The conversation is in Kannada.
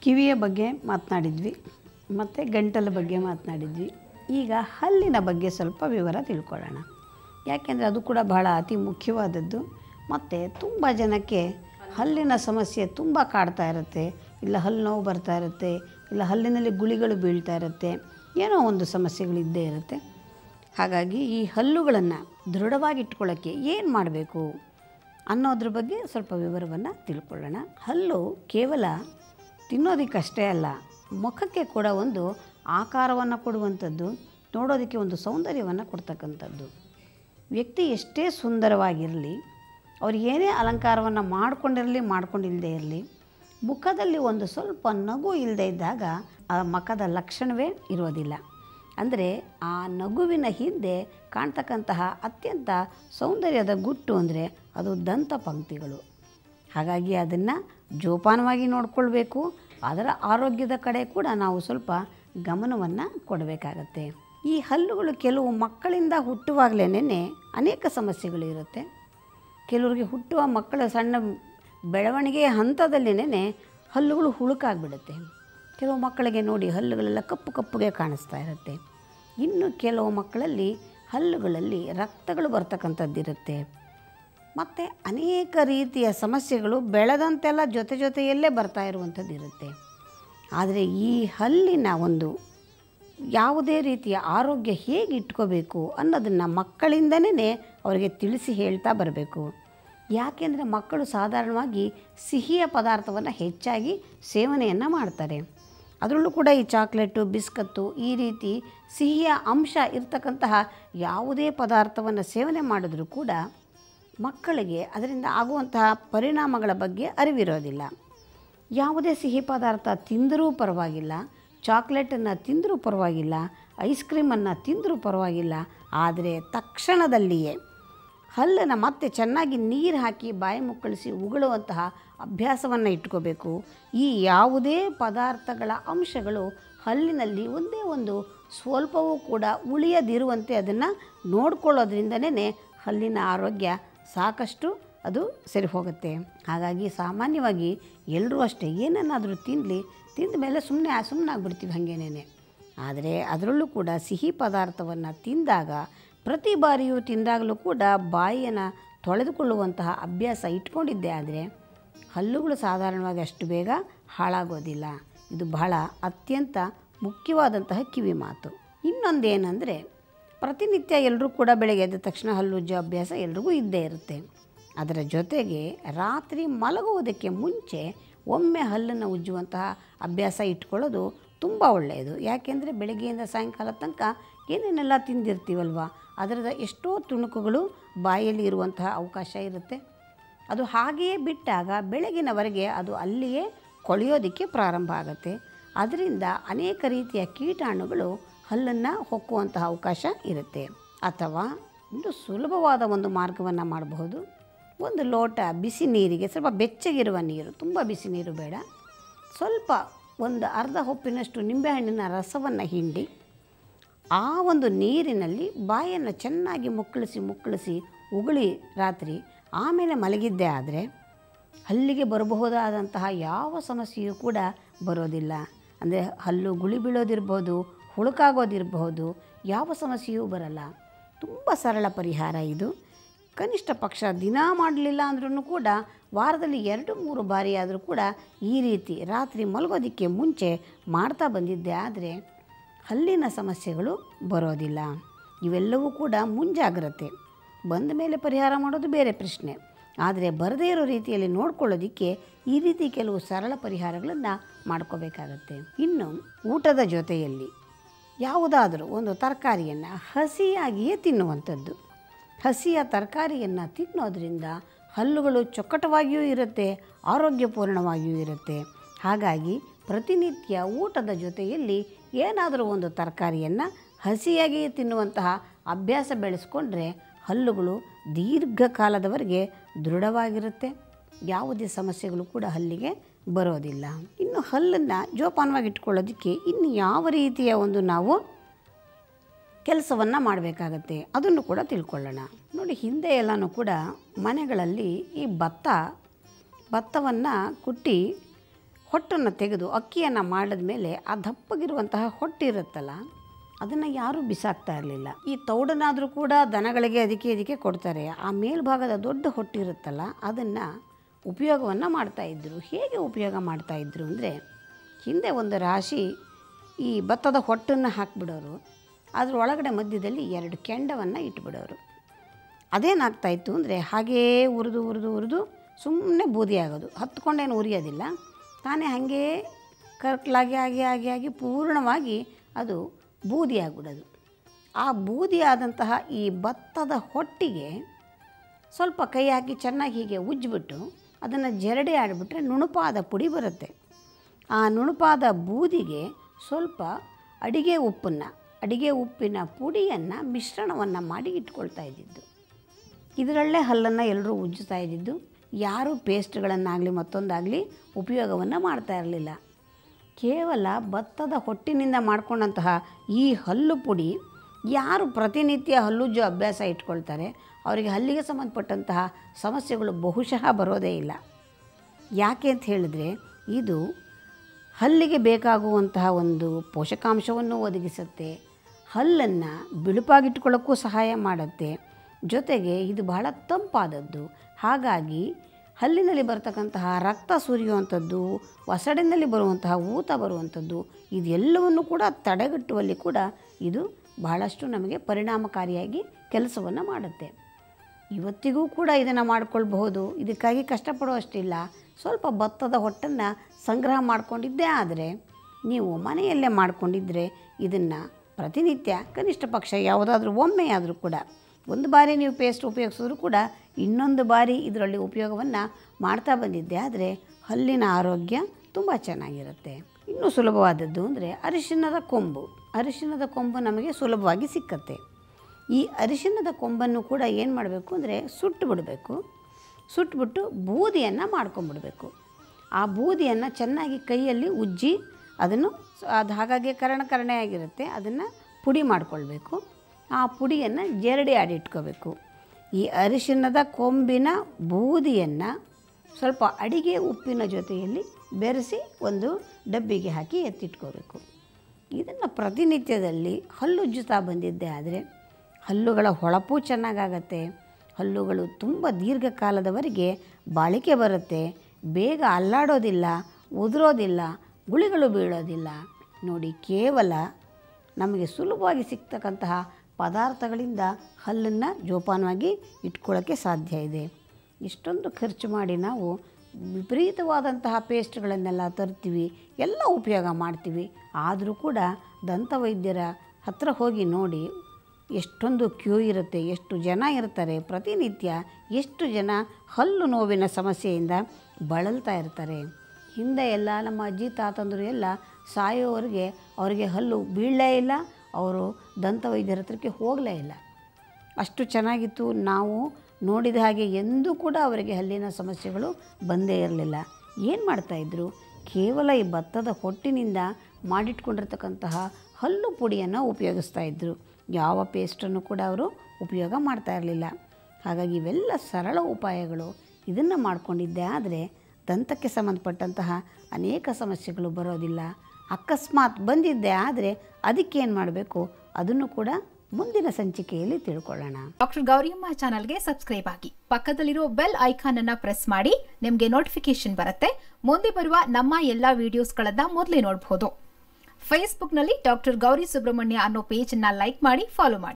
ಕಿವಿಯ ಬಗ್ಗೆ ಮಾತನಾಡಿದ್ವಿ ಮತ್ತು ಗಂಟಲ ಬಗ್ಗೆ ಮಾತನಾಡಿದ್ವಿ ಈಗ ಹಲ್ಲಿನ ಬಗ್ಗೆ ಸ್ವಲ್ಪ ವಿವರ ತಿಳ್ಕೊಳ್ಳೋಣ ಯಾಕೆಂದರೆ ಅದು ಕೂಡ ಬಹಳ ಅತಿ ಮುಖ್ಯವಾದದ್ದು ಮತ್ತು ತುಂಬ ಜನಕ್ಕೆ ಹಲ್ಲಿನ ಸಮಸ್ಯೆ ತುಂಬ ಕಾಡ್ತಾ ಇರುತ್ತೆ ಇಲ್ಲ ಹಲ್ಲು ನೋವು ಬರ್ತಾ ಇರುತ್ತೆ ಇಲ್ಲ ಹಲ್ಲಿನಲ್ಲಿ ಗುಳಿಗಳು ಬೀಳ್ತಾ ಇರುತ್ತೆ ಏನೋ ಒಂದು ಸಮಸ್ಯೆಗಳಿದ್ದೇ ಇರುತ್ತೆ ಹಾಗಾಗಿ ಈ ಹಲ್ಲುಗಳನ್ನು ದೃಢವಾಗಿಟ್ಕೊಳ್ಳೋಕ್ಕೆ ಏನು ಮಾಡಬೇಕು ಅನ್ನೋದ್ರ ಬಗ್ಗೆ ಸ್ವಲ್ಪ ವಿವರವನ್ನು ತಿಳ್ಕೊಳ್ಳೋಣ ಹಲ್ಲು ಕೇವಲ ತಿನ್ನೋದಕ್ಕಷ್ಟೇ ಅಲ್ಲ ಮುಖಕ್ಕೆ ಕೂಡ ಒಂದು ಆಕಾರವನ್ನು ಕೊಡುವಂಥದ್ದು ನೋಡೋದಕ್ಕೆ ಒಂದು ಸೌಂದರ್ಯವನ್ನು ಕೊಡ್ತಕ್ಕಂಥದ್ದು ವ್ಯಕ್ತಿ ಎಷ್ಟೇ ಸುಂದರವಾಗಿರಲಿ ಅವ್ರು ಏನೇ ಅಲಂಕಾರವನ್ನು ಮಾಡ್ಕೊಂಡಿರಲಿ ಮಾಡ್ಕೊಂಡಿಲ್ಲದೆ ಇರಲಿ ಮುಖದಲ್ಲಿ ಒಂದು ಸ್ವಲ್ಪ ನಗು ಇಲ್ಲದೆ ಇದ್ದಾಗ ಆ ಮುಖದ ಲಕ್ಷಣವೇ ಇರೋದಿಲ್ಲ ಅಂದರೆ ಆ ನಗುವಿನ ಹಿಂದೆ ಕಾಣ್ತಕ್ಕಂತಹ ಅತ್ಯಂತ ಸೌಂದರ್ಯದ ಗುಟ್ಟು ಅಂದರೆ ಅದು ದಂತ ಪಂಕ್ತಿಗಳು ಹಾಗಾಗಿ ಅದನ್ನು ಜೋಪಾನವಾಗಿ ನೋಡಿಕೊಳ್ಬೇಕು ಅದರ ಆರೋಗ್ಯದ ಕಡೆ ಕೂಡ ನಾವು ಸ್ವಲ್ಪ ಗಮನವನ್ನು ಕೊಡಬೇಕಾಗತ್ತೆ ಈ ಹಲ್ಲುಗಳು ಕೆಲವು ಮಕ್ಕಳಿಂದ ಹುಟ್ಟುವಾಗಲೇ ಅನೇಕ ಸಮಸ್ಯೆಗಳು ಇರುತ್ತೆ ಕೆಲವರಿಗೆ ಹುಟ್ಟುವ ಮಕ್ಕಳ ಸಣ್ಣ ಬೆಳವಣಿಗೆಯ ಹಂತದಲ್ಲಿನೇ ಹಲ್ಲುಗಳು ಹುಳುಕಾಗ್ಬಿಡುತ್ತೆ ಕೆಲವು ಮಕ್ಕಳಿಗೆ ನೋಡಿ ಹಲ್ಲುಗಳೆಲ್ಲ ಕಪ್ಪು ಕಪ್ಪುಗೆ ಕಾಣಿಸ್ತಾ ಇರುತ್ತೆ ಇನ್ನು ಕೆಲವು ಮಕ್ಕಳಲ್ಲಿ ಹಲ್ಲುಗಳಲ್ಲಿ ರಕ್ತಗಳು ಬರ್ತಕ್ಕಂಥದ್ದಿರುತ್ತೆ ಮತ್ತು ಅನೇಕ ರೀತಿಯ ಸಮಸ್ಯೆಗಳು ಬೆಳೆದಂತೆಲ್ಲ ಜೊತೆ ಜೊತೆಯಲ್ಲೇ ಬರ್ತಾ ಇರುವಂಥದ್ದು ಇರುತ್ತೆ ಆದರೆ ಈ ಹಲ್ಲಿನ ಒಂದು ಯಾವುದೇ ರೀತಿಯ ಆರೋಗ್ಯ ಹೇಗೆ ಇಟ್ಕೋಬೇಕು ಅನ್ನೋದನ್ನು ಮಕ್ಕಳಿಂದನೇ ಅವರಿಗೆ ತಿಳಿಸಿ ಹೇಳ್ತಾ ಬರಬೇಕು ಯಾಕೆಂದರೆ ಮಕ್ಕಳು ಸಾಧಾರಣವಾಗಿ ಸಿಹಿಯ ಪದಾರ್ಥವನ್ನು ಹೆಚ್ಚಾಗಿ ಸೇವನೆಯನ್ನು ಮಾಡ್ತಾರೆ ಅದರಲ್ಲೂ ಕೂಡ ಈ ಚಾಕ್ಲೇಟು ಬಿಸ್ಕತ್ತು ಈ ರೀತಿ ಸಿಹಿಯ ಅಂಶ ಇರ್ತಕ್ಕಂತಹ ಯಾವುದೇ ಪದಾರ್ಥವನ್ನು ಸೇವನೆ ಮಾಡಿದ್ರೂ ಕೂಡ ಮಕ್ಕಳಿಗೆ ಅದರಿಂದ ಆಗುವಂತಹ ಪರಿಣಾಮಗಳ ಬಗ್ಗೆ ಅರಿವಿರೋದಿಲ್ಲ ಯಾವುದೇ ಸಿಹಿ ಪದಾರ್ಥ ತಿಂದರೂ ಪರವಾಗಿಲ್ಲ ಚಾಕ್ಲೇಟನ್ನು ತಿಂದರೂ ಪರವಾಗಿಲ್ಲ ಐಸ್ ಕ್ರೀಮನ್ನು ತಿಂದರೂ ಪರವಾಗಿಲ್ಲ ಆದರೆ ತಕ್ಷಣದಲ್ಲಿಯೇ ಹಲ್ಲನ್ನು ಮತ್ತೆ ಚೆನ್ನಾಗಿ ನೀರು ಹಾಕಿ ಬಾಯಿ ಮುಕ್ಕಳಿಸಿ ಉಗುಳುವಂತಹ ಅಭ್ಯಾಸವನ್ನು ಇಟ್ಕೋಬೇಕು ಈ ಯಾವುದೇ ಪದಾರ್ಥಗಳ ಅಂಶಗಳು ಹಲ್ಲಿನಲ್ಲಿ ಒಂದೇ ಒಂದು ಸ್ವಲ್ಪವೂ ಕೂಡ ಉಳಿಯದಿರುವಂತೆ ಅದನ್ನು ನೋಡ್ಕೊಳ್ಳೋದ್ರಿಂದನೇ ಹಲ್ಲಿನ ಆರೋಗ್ಯ ಸಾಕಷ್ಟು ಅದು ಸರಿ ಹೋಗುತ್ತೆ ಹಾಗಾಗಿ ಸಾಮಾನ್ಯವಾಗಿ ಎಲ್ಲರೂ ಅಷ್ಟೇ ಏನನ್ನಾದರೂ ತಿನ್ನಲಿ ತಿಂದ ಮೇಲೆ ಸುಮ್ಮನೆ ಸುಮ್ಮನಾಗ್ಬಿಡ್ತೀವಿ ಹಾಗೇನೇ ಆದರೆ ಅದರಲ್ಲೂ ಕೂಡ ಸಿಹಿ ಪದಾರ್ಥವನ್ನು ತಿಂದಾಗ ಪ್ರತಿ ಬಾರಿಯೂ ತಿಂದಾಗಲೂ ಕೂಡ ಬಾಯಿಯನ್ನು ತೊಳೆದುಕೊಳ್ಳುವಂತಹ ಅಭ್ಯಾಸ ಇಟ್ಕೊಂಡಿದ್ದೆ ಆದರೆ ಹಲ್ಲುಗಳು ಸಾಧಾರಣವಾಗಿ ಅಷ್ಟು ಬೇಗ ಹಾಳಾಗೋದಿಲ್ಲ ಇದು ಬಹಳ ಅತ್ಯಂತ ಮುಖ್ಯವಾದಂತಹ ಕಿವಿ ಮಾತು ಇನ್ನೊಂದೇನೆಂದರೆ ಪ್ರತಿನಿತ್ಯ ಎಲ್ಲರೂ ಕೂಡ ಬೆಳಗ್ಗೆ ಎದ್ದ ತಕ್ಷಣ ಹಲ್ಲುಜ್ಜೋ ಅಭ್ಯಾಸ ಎಲ್ರಿಗೂ ಇದ್ದೇ ಇರುತ್ತೆ ಅದರ ಜೊತೆಗೆ ರಾತ್ರಿ ಮಲಗುವುದಕ್ಕೆ ಮುಂಚೆ ಒಮ್ಮೆ ಹಲ್ಲನ್ನು ಉಜ್ಜುವಂತಹ ಅಭ್ಯಾಸ ಇಟ್ಕೊಳ್ಳೋದು ತುಂಬ ಒಳ್ಳೆಯದು ಯಾಕೆಂದರೆ ಬೆಳಗ್ಗೆಯಿಂದ ಸಾಯಂಕಾಲ ತನಕ ಏನೇನೆಲ್ಲ ತಿಂದಿರ್ತೀವಲ್ವ ಅದರದ ಎಷ್ಟೋ ತುಣುಕುಗಳು ಬಾಯಲ್ಲಿ ಇರುವಂತಹ ಅವಕಾಶ ಇರುತ್ತೆ ಅದು ಹಾಗೆಯೇ ಬಿಟ್ಟಾಗ ಬೆಳಗಿನವರೆಗೆ ಅದು ಅಲ್ಲಿಯೇ ಕೊಳೆಯೋದಕ್ಕೆ ಪ್ರಾರಂಭ ಆಗುತ್ತೆ ಅದರಿಂದ ಅನೇಕ ರೀತಿಯ ಕೀಟಾಣುಗಳು ಹಲ್ಲನ್ನು ಹೊಕ್ಕುವಂತಹ ಅವಕಾಶ ಇರುತ್ತೆ ಅಥವಾ ಒಂದು ಸುಲಭವಾದ ಒಂದು ಮಾರ್ಗವನ್ನು ಮಾಡಬಹುದು ಒಂದು ಲೋಟ ಬಿಸಿ ನೀರಿಗೆ ಸ್ವಲ್ಪ ಬೆಚ್ಚಗಿರುವ ನೀರು ತುಂಬ ಬಿಸಿ ನೀರು ಬೇಡ ಸ್ವಲ್ಪ ಒಂದು ಅರ್ಧ ಹೊಪ್ಪಿನಷ್ಟು ನಿಂಬೆಹಣ್ಣಿನ ರಸವನ್ನು ಹಿಂಡಿ ಆ ಒಂದು ನೀರಿನಲ್ಲಿ ಬಾಯನ್ನು ಚೆನ್ನಾಗಿ ಮುಕ್ಕಳಿಸಿ ಮುಕ್ಕಳಿಸಿ ಉಗುಳಿ ರಾತ್ರಿ ಆಮೇಲೆ ಮಲಗಿದ್ದೇ ಆದರೆ ಹಲ್ಲಿಗೆ ಬರಬಹುದಾದಂತಹ ಯಾವ ಸಮಸ್ಯೆಯೂ ಕೂಡ ಬರೋದಿಲ್ಲ ಅಂದರೆ ಹಲ್ಲು ಗುಳಿ ಬೀಳೋದಿರ್ಬೋದು ಹುಳುಕಾಗೋದಿರಬಹುದು ಯಾವ ಸಮಸ್ಯೆಯೂ ಬರಲ್ಲ ತುಂಬ ಸರಳ ಪರಿಹಾರ ಇದು ಕನಿಷ್ಠ ಪಕ್ಷ ದಿನ ಮಾಡಲಿಲ್ಲ ಅಂದ್ರೂ ಕೂಡ ವಾರದಲ್ಲಿ ಎರಡು ಮೂರು ಬಾರಿ ಆದರೂ ಕೂಡ ಈ ರೀತಿ ರಾತ್ರಿ ಮಲಗೋದಕ್ಕೆ ಮುಂಚೆ ಮಾಡ್ತಾ ಬಂದಿದ್ದೆ ಆದರೆ ಹಲ್ಲಿನ ಸಮಸ್ಯೆಗಳು ಬರೋದಿಲ್ಲ ಇವೆಲ್ಲವೂ ಕೂಡ ಮುಂಜಾಗ್ರತೆ ಬಂದ ಮೇಲೆ ಪರಿಹಾರ ಮಾಡೋದು ಬೇರೆ ಪ್ರಶ್ನೆ ಆದರೆ ಬರದೇ ಇರೋ ರೀತಿಯಲ್ಲಿ ನೋಡ್ಕೊಳ್ಳೋದಕ್ಕೆ ಈ ರೀತಿ ಕೆಲವು ಸರಳ ಪರಿಹಾರಗಳನ್ನು ಮಾಡ್ಕೋಬೇಕಾಗತ್ತೆ ಇನ್ನು ಊಟದ ಜೊತೆಯಲ್ಲಿ ಯಾವುದಾದರೂ ಒಂದು ತರಕಾರಿಯನ್ನು ಹಸಿಯಾಗಿಯೇ ತಿನ್ನುವಂಥದ್ದು ಹಸಿಯ ತರಕಾರಿಯನ್ನು ತಿನ್ನೋದ್ರಿಂದ ಹಲ್ಲುಗಳು ಚೊಕ್ಕಟವಾಗಿಯೂ ಇರುತ್ತೆ ಆರೋಗ್ಯಪೂರ್ಣವಾಗಿಯೂ ಇರುತ್ತೆ ಹಾಗಾಗಿ ಪ್ರತಿನಿತ್ಯ ಊಟದ ಜೊತೆಯಲ್ಲಿ ಏನಾದರೂ ಒಂದು ತರಕಾರಿಯನ್ನು ಹಸಿಯಾಗಿ ತಿನ್ನುವಂತಹ ಅಭ್ಯಾಸ ಬೆಳೆಸ್ಕೊಂಡ್ರೆ ಹಲ್ಲುಗಳು ದೀರ್ಘಕಾಲದವರೆಗೆ ದೃಢವಾಗಿರುತ್ತೆ ಯಾವುದೇ ಸಮಸ್ಯೆಗಳು ಕೂಡ ಹಲ್ಲಿಗೆ ಬರೋದಿಲ್ಲ ಇನ್ನು ಹಲ್ಲನ್ನು ಜೋಪಾನವಾಗಿ ಇಟ್ಕೊಳ್ಳೋದಕ್ಕೆ ಇನ್ನು ಯಾವ ರೀತಿಯ ಒಂದು ನಾವು ಕೆಲಸವನ್ನು ಮಾಡಬೇಕಾಗತ್ತೆ ಅದನ್ನು ಕೂಡ ತಿಳ್ಕೊಳ್ಳೋಣ ನೋಡಿ ಹಿಂದೆ ಎಲ್ಲನೂ ಕೂಡ ಮನೆಗಳಲ್ಲಿ ಈ ಭತ್ತ ಭತ್ತವನ್ನು ಕುಟ್ಟಿ ಹೊಟ್ಟನ್ನು ತೆಗೆದು ಅಕ್ಕಿಯನ್ನು ಮಾಡಿದ ಮೇಲೆ ಆ ದಪ್ಪಗಿರುವಂತಹ ಹೊಟ್ಟಿರುತ್ತಲ್ಲ ಅದನ್ನು ಯಾರೂ ಬಿಸಾಕ್ತಾ ಇರಲಿಲ್ಲ ಈ ತೌಡನಾದರೂ ಕೂಡ ದನಗಳಿಗೆ ಅದಕ್ಕೆ ಇದಕ್ಕೆ ಕೊಡ್ತಾರೆ ಆ ಮೇಲ್ಭಾಗದ ದೊಡ್ಡ ಹೊಟ್ಟಿರುತ್ತಲ್ಲ ಅದನ್ನು ಉಪಯೋಗವನ್ನು ಮಾಡ್ತಾಯಿದ್ರು ಹೇಗೆ ಉಪಯೋಗ ಮಾಡ್ತಾಯಿದ್ರು ಅಂದರೆ ಹಿಂದೆ ಒಂದು ರಾಶಿ ಈ ಭತ್ತದ ಹೊಟ್ಟನ್ನು ಹಾಕಿಬಿಡೋರು ಅದ್ರ ಒಳಗಡೆ ಮಧ್ಯದಲ್ಲಿ ಎರಡು ಕೆಂಡವನ್ನು ಇಟ್ಬಿಡೋರು ಅದೇನಾಗ್ತಾಯಿತ್ತು ಅಂದರೆ ಹಾಗೇ ಉರಿದು ಉರಿದು ಉರಿದು ಸುಮ್ಮನೆ ಬೂದಿ ಆಗೋದು ಹತ್ಕೊಂಡೇನು ಉರಿಯೋದಿಲ್ಲ ತಾನೇ ಹಾಗೇ ಕರ್ಕಲಾಗಿ ಆಗಿ ಆಗಿ ಆಗಿ ಪೂರ್ಣವಾಗಿ ಅದು ಬೂದಿ ಆಗಿಬಿಡೋದು ಆ ಬೂದಿ ಆದಂತಹ ಈ ಭತ್ತದ ಹೊಟ್ಟಿಗೆ ಸ್ವಲ್ಪ ಕೈ ಹಾಕಿ ಚೆನ್ನಾಗಿ ಹೀಗೆ ಉಜ್ಜಿಬಿಟ್ಟು ಅದನ್ನು ಜರಡಿ ಆಡಿಬಿಟ್ರೆ ನುಣುಪಾದ ಪುಡಿ ಬರುತ್ತೆ ಆ ನುಣುಪಾದ ಬೂದಿಗೆ ಸ್ವಲ್ಪ ಅಡಿಗೆ ಉಪ್ಪನ್ನು ಅಡಿಗೆ ಉಪ್ಪಿನ ಪುಡಿಯನ್ನು ಮಿಶ್ರಣವನ್ನು ಮಾಡಿ ಇಟ್ಕೊಳ್ತಾ ಇದ್ದಿದ್ದು ಇದರಲ್ಲೇ ಹಲ್ಲನ್ನು ಎಲ್ಲರೂ ಉಜ್ಜುತ್ತಾ ಇದ್ದಿದ್ದು ಯಾರೂ ಪೇಸ್ಟ್ಗಳನ್ನಾಗಲಿ ಮತ್ತೊಂದಾಗಲಿ ಉಪಯೋಗವನ್ನು ಮಾಡ್ತಾ ಇರಲಿಲ್ಲ ಕೇವಲ ಭತ್ತದ ಹೊಟ್ಟಿನಿಂದ ಮಾಡ್ಕೊಂಡಂತಹ ಈ ಹಲ್ಲು ಪುಡಿ ಯಾರು ಪ್ರತಿನಿತ್ಯ ಹಲ್ಲುಜ್ಜೋ ಅಭ್ಯಾಸ ಇಟ್ಕೊಳ್ತಾರೆ ಅವರಿಗೆ ಹಲ್ಲಿಗೆ ಸಂಬಂಧಪಟ್ಟಂತಹ ಸಮಸ್ಯೆಗಳು ಬಹುಶಃ ಬರೋದೇ ಇಲ್ಲ ಯಾಕೆ ಅಂತ ಹೇಳಿದ್ರೆ ಇದು ಹಲ್ಲಿಗೆ ಬೇಕಾಗುವಂತಹ ಒಂದು ಪೋಷಕಾಂಶವನ್ನು ಒದಗಿಸುತ್ತೆ ಹಲ್ಲನ್ನು ಬಿಳುಪಾಗಿಟ್ಕೊಳ್ಳೋಕ್ಕೂ ಸಹಾಯ ಮಾಡುತ್ತೆ ಜೊತೆಗೆ ಇದು ಬಹಳ ತಂಪಾದದ್ದು ಹಾಗಾಗಿ ಹಲ್ಲಿನಲ್ಲಿ ಬರ್ತಕ್ಕಂತಹ ರಕ್ತ ಸುರಿಯುವಂಥದ್ದು ಒಸಡಿನಲ್ಲಿ ಬರುವಂತಹ ಊತ ಬರುವಂಥದ್ದು ಇದೆಲ್ಲವನ್ನು ಕೂಡ ತಡೆಗಟ್ಟುವಲ್ಲಿ ಕೂಡ ಇದು ಬಹಳಷ್ಟು ನಮಗೆ ಪರಿಣಾಮಕಾರಿಯಾಗಿ ಕೆಲಸವನ್ನು ಮಾಡುತ್ತೆ ಇವತ್ತಿಗೂ ಕೂಡ ಇದನ್ನು ಮಾಡ್ಕೊಳ್ಬಹುದು ಇದಕ್ಕಾಗಿ ಕಷ್ಟಪಡುವಷ್ಟಿಲ್ಲ ಸ್ವಲ್ಪ ಭತ್ತದ ಹೊಟ್ಟನ್ನು ಸಂಗ್ರಹ ಮಾಡಿಕೊಂಡಿದ್ದೇ ಆದರೆ ನೀವು ಮನೆಯಲ್ಲೇ ಮಾಡಿಕೊಂಡಿದ್ದರೆ ಇದನ್ನು ಪ್ರತಿನಿತ್ಯ ಕನಿಷ್ಠ ಪಕ್ಷ ಯಾವುದಾದ್ರೂ ಒಮ್ಮೆ ಆದರೂ ಕೂಡ ಒಂದು ಬಾರಿ ನೀವು ಪೇಸ್ಟ್ ಉಪಯೋಗಿಸಿದ್ರು ಕೂಡ ಇನ್ನೊಂದು ಬಾರಿ ಇದರಲ್ಲಿ ಉಪಯೋಗವನ್ನು ಮಾಡ್ತಾ ಬಂದಿದ್ದೆ ಆದರೆ ಹಲ್ಲಿನ ಆರೋಗ್ಯ ತುಂಬ ಚೆನ್ನಾಗಿರುತ್ತೆ ಇನ್ನೂ ಸುಲಭವಾದದ್ದು ಅಂದರೆ ಅರಿಶಿಣದ ಕೊಂಬು ಅರಿಶಿಣದ ಕೊಂಬು ನಮಗೆ ಸುಲಭವಾಗಿ ಸಿಕ್ಕತ್ತೆ ಈ ಅರಿಶಿಣದ ಕೊಂಬನ್ನು ಕೂಡ ಏನು ಮಾಡಬೇಕು ಅಂದರೆ ಸುಟ್ಟು ಬಿಡಬೇಕು ಸುಟ್ಬಿಟ್ಟು ಬೂದಿಯನ್ನು ಮಾಡ್ಕೊಂಬಿಡ್ಬೇಕು ಆ ಬೂದಿಯನ್ನು ಚೆನ್ನಾಗಿ ಕೈಯಲ್ಲಿ ಉಜ್ಜಿ ಅದನ್ನು ಅದು ಹಾಗಾಗಿ ಕರಣ ಕರಣೆ ಆಗಿರುತ್ತೆ ಅದನ್ನು ಪುಡಿ ಮಾಡಿಕೊಳ್ಬೇಕು ಆ ಪುಡಿಯನ್ನು ಜರಡಿ ಆಡಿಟ್ಕೋಬೇಕು ಈ ಅರಿಶಿಣದ ಕೊಂಬಿನ ಬೂದಿಯನ್ನು ಸ್ವಲ್ಪ ಅಡಿಗೆ ಉಪ್ಪಿನ ಜೊತೆಯಲ್ಲಿ ಬೆರೆಸಿ ಒಂದು ಡಬ್ಬಿಗೆ ಹಾಕಿ ಎತ್ತಿಟ್ಕೋಬೇಕು ಇದನ್ನು ಪ್ರತಿನಿತ್ಯದಲ್ಲಿ ಹಲ್ಲುಜ್ಜುತ್ತಾ ಬಂದಿದ್ದೆ ಆದರೆ ಹಲ್ಲುಗಳ ಹೊಳಪು ಚೆನ್ನಾಗಾಗತ್ತೆ ಹಲ್ಲುಗಳು ತುಂಬ ದೀರ್ಘಕಾಲದವರೆಗೆ ಬಾಳಿಕೆ ಬರುತ್ತೆ ಬೇಗ ಅಲ್ಲಾಡೋದಿಲ್ಲ ಉದುರೋದಿಲ್ಲ ಗುಳಿಗಳು ಬೀಳೋದಿಲ್ಲ ನೋಡಿ ಕೇವಲ ನಮಗೆ ಸುಲಭವಾಗಿ ಸಿಗ್ತಕ್ಕಂತಹ ಪದಾರ್ಥಗಳಿಂದ ಹಲ್ಲನ್ನು ಜೋಪಾನವಾಗಿ ಇಟ್ಕೊಳ್ಳೋಕ್ಕೆ ಸಾಧ್ಯ ಇದೆ ಇಷ್ಟೊಂದು ಖರ್ಚು ಮಾಡಿ ನಾವು ವಿಪರೀತವಾದಂತಹ ಪೇಸ್ಟ್ಗಳನ್ನೆಲ್ಲ ತರ್ತೀವಿ ಎಲ್ಲ ಉಪಯೋಗ ಮಾಡ್ತೀವಿ ಆದರೂ ಕೂಡ ದಂತವೈದ್ಯರ ಹತ್ರ ಹೋಗಿ ನೋಡಿ ಎಷ್ಟೊಂದು ಕ್ಯೂ ಇರುತ್ತೆ ಎಷ್ಟು ಜನ ಇರ್ತಾರೆ ಪ್ರತಿನಿತ್ಯ ಎಷ್ಟು ಜನ ಹಲ್ಲು ನೋವಿನ ಸಮಸ್ಯೆಯಿಂದ ಬಳಲ್ತಾ ಇರ್ತಾರೆ ಹಿಂದೆ ಎಲ್ಲ ನಮ್ಮ ಅಜ್ಜಿ ತಾತಂದರು ಎಲ್ಲ ಸಾಯೋವರೆಗೆ ಅವರಿಗೆ ಹಲ್ಲು ಬೀಳಲೇ ಇಲ್ಲ ಅವರು ದಂತವೈದ್ಯರ ಹತ್ರಕ್ಕೆ ಹೋಗಲೇ ಇಲ್ಲ ಅಷ್ಟು ಚೆನ್ನಾಗಿತ್ತು ನಾವು ನೋಡಿದ ಹಾಗೆ ಎಂದೂ ಕೂಡ ಅವರಿಗೆ ಹಲ್ಲಿನ ಸಮಸ್ಯೆಗಳು ಬಂದೇ ಇರಲಿಲ್ಲ ಏನು ಮಾಡ್ತಾಯಿದ್ರು ಕೇವಲ ಈ ಭತ್ತದ ಹೊಟ್ಟಿನಿಂದ ಮಾಡಿಟ್ಕೊಂಡಿರ್ತಕ್ಕಂತಹ ಹಲ್ಲು ಪುಡಿಯನ್ನು ಉಪಯೋಗಿಸ್ತಾ ಇದ್ದರು ಯಾವ ಪೇಸ್ಟನ್ನು ಕೂಡ ಅವರು ಉಪಯೋಗ ಮಾಡ್ತಾ ಇರಲಿಲ್ಲ ಹಾಗಾಗಿ ಇವೆಲ್ಲ ಸರಳ ಉಪಾಯಗಳು ಇದನ್ನು ಮಾಡಿಕೊಂಡಿದ್ದೆ ಆದರೆ ದಂತಕ್ಕೆ ಸಂಬಂಧಪಟ್ಟಂತಹ ಅನೇಕ ಸಮಸ್ಯೆಗಳು ಬರೋದಿಲ್ಲ ಅಕಸ್ಮಾತ್ ಬಂದಿದ್ದೆ ಆದರೆ ಅದಕ್ಕೇನು ಮಾಡಬೇಕು ಅದನ್ನು ಕೂಡ ಮುಂದಿನ ಸಂಚಿಕೆಯಲ್ಲಿ ತಿಳ್ಕೊಳ್ಳೋಣ ಡಾಕ್ಟರ್ ಗೌರಿಯಮ್ಮ ಚಾನಲ್ಗೆ ಸಬ್ಸ್ಕ್ರೈಬ್ ಆಗಿ ಪಕ್ಕದಲ್ಲಿರೋ ಬೆಲ್ ಐಕಾನ್ ಅನ್ನ ಪ್ರೆಸ್ ಮಾಡಿ ನಿಮಗೆ ನೋಟಿಫಿಕೇಶನ್ ಬರುತ್ತೆ ಮುಂದೆ ಬರುವ ನಮ್ಮ ಎಲ್ಲಾ ವಿಡಿಯೋಸ್ಗಳನ್ನ ಮೊದಲೇ ನೋಡಬಹುದು ಫೇಸ್ಬುಕ್ನಲ್ಲಿ ಡಾಕ್ಟರ್ ಗೌರಿ ಸುಬ್ರಹ್ಮಣ್ಯ ಅನ್ನೋ ಪೇಜ್ ಅನ್ನ ಲೈಕ್ ಮಾಡಿ ಫಾಲೋ ಮಾಡಿ